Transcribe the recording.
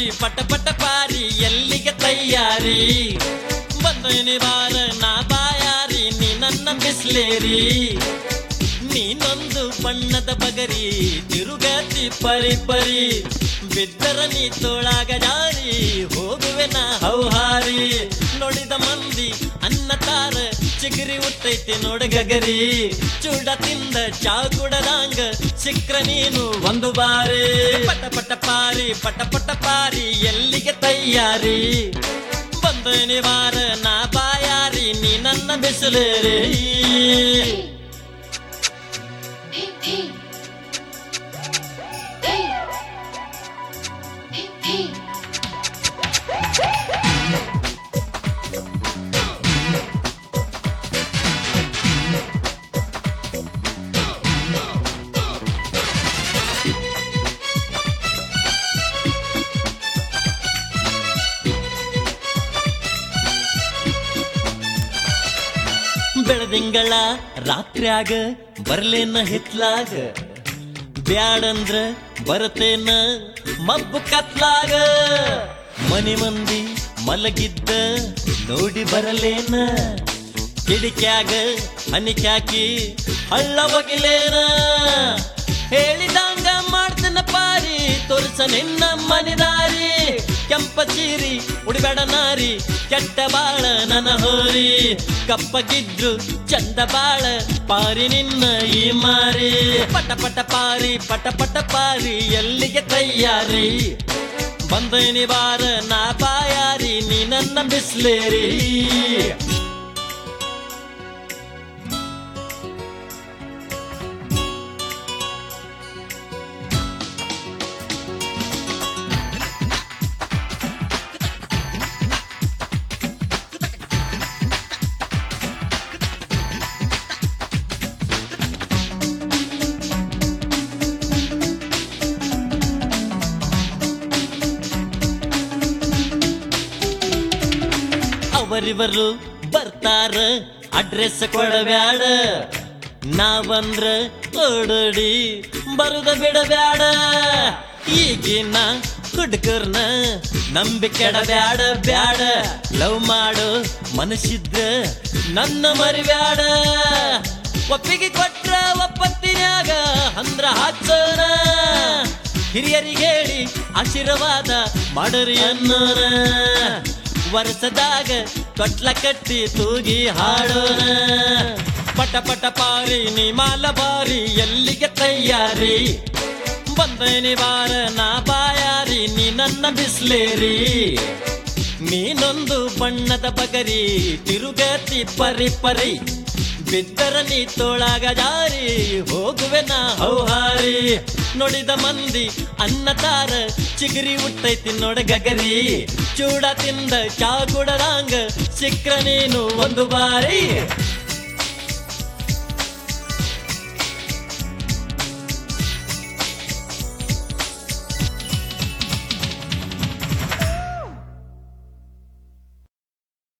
ಪಟ ಪಟ ಪಾರಿ ಎಲ್ಲಿಗೆ ತಯ್ಯಾರಿ ಬಂದೇನಿ ಬಾರ ನಾ ಬಾಯಾರಿ ನೀ ನನ್ನ ಬಿಸ್ಲೇರಿ ನೀನೊಂದು ಬಣ್ಣದ ಬಗರಿ ತಿರುಗತಿ ಪರಿ ಪರಿ ಬಿದ್ದರ ನೀ ತೋಳಾಗ ಜಾರಿ ಹೋಗುವೆ ನಾ ಹೌಹಾರಿ ನೋಡಿದ ಮಂದಿ ಅನ್ನ ತಾರ ಚಿಗರಿ ಉಟ್ಟೈತಿ ನೋಡ ಗಗರಿ ಚೂಡ ತಿಂದ ಚಾ ಕುಡದಂಗ ಸಿಕ್ರ ನೀನು ಒಂದು ಬಾರಿ ಪಟ ಪಟ ಪಾರಿ ಪಟ ಪಟ ಪಾರಿ ಎಲ್ಲಿಗೆ ತಯ್ಯಾರಿ ಬಂದೇನಿ ಬಾರ ನಾ ಬಾಯಾರಿ ನೀ ನನ್ನ ಬಿಸಿಲೇರಿ Hey, hey. Hey. Hey, hey. ಬೆಳದಿಂಗಳ ರಾತ್ರ್ಯಾಗ ಬರ್ಲೇನ ಹಿತ್ಲಾಗ ಬ್ಯಾಡಂದ್ರ ಬರತೇನ ಮಬ್ಬು ಕತ್ಲಾಗ ಮನಿ ಮಂದಿ ಮಲಗಿದ್ದ ನೋಡಿ ಬರಲೇನ ಕಿಡಿಕ್ಯಾಗ ಹನಿಕ್ಯಾಕಿ ಹಳ್ಳ ಒಗಿಲೇನ ಹೇಳಿದಂಗ ಮಾಡ್ತನ ಪಾರಿ ತೋರಿಸ ನಿನ್ನ ಮನಿದಾರಿ ಕೆಂಪ ಚೀರಿ ಉಡಿಬೇಡ ನಾರಿ ಕೆಟ್ಟ ಬಾಳ ನನ್ನ ಹೋರಿ ಕಪ್ಪಗಿದ್ರು ಚಂದ ಬಾಳ ಪಾರಿ ನಿನ್ನ ಈ ಮಾರಿ ಪಟ ಪಟ ಪಾರಿ ಪಟ ಪಟ ಪಾರಿ ಎಲ್ಲಿಗೆ ತಯ್ಯಾರಿ ಬಂದೇನಿ ಬಾರ ನಾ ಬಾಯಾರಿ ನೀ ನನ್ನ ಬಿಸ್ಲೇರಿ ಅವರಿವರು ಬರ್ತಾರ ಅಡ್ರೆಸ್ ಕೊಡಬ್ಯಾಡ ನಾವಂದ್ರ ಓಡೋಡಿ ಬರುದ ಬಿಡಬ್ಯಾಡ ಈಗಿನ ಹುಡುಗರ್ನ ನಂಬಿ ಕೆಡಬ್ಯಾಡ ಬ್ಯಾಡ ಲವ್ ಮಾಡು ಮನಸ್ಸಿದ್ರ ನನ್ನ ಮರಿಬ್ಯಾಡ ಒಪ್ಪಿಗೆ ಕೊಟ್ರ ಒಪ್ಪತ್ತಿನ್ಯಾಗ ಅಂದ್ರ ಹಚ್ಚೋನ ಹಿರಿಯರಿಗೆ ಹೇಳಿ ಆಶೀರ್ವಾದ ಮಾಡರಿ ಅನ್ನೋರ ವರ್ಷದಾಗ ತೊಟ್ಲ ಕಟ್ಟಿ ತೂಗಿ ಹಾಡೋಣ ಪಟ ಪಟ ಪಾರಿ ನೀ ಮಾಲ ಬಾರಿ ಎಲ್ಲಿಗೆ ತಯ್ಯಾರಿ ಬಂದೇನಿ ಬಾರ ನಾ ಬಾಯಾರಿ ನೀ ನನ್ನ ಬಿಸ್ಲೇರಿ ನೀನೊಂದು ಬಣ್ಣದ ಬಗರಿ ತಿರುಗತಿ ಪರಿ ಪರಿ ಬಿದ್ದರ ನೀ ತೋಳಾಗ ಜಾರಿ ಹೋಗುವೆ ನಾ ಹೌಹಾರಿ ನೋಡಿದ ಮಂದಿ ಅನ್ನ ತಾರ ಚಿಗರಿ ಉಟ್ಟೈತಿ ನೋಡ ಗಗರಿ ಚೂಡ ತಿಂದ ಚಾ ಕುಡದಂಗ ಸಿಕ್ರ ನೀನು ಒಂದು ಬಾರಿ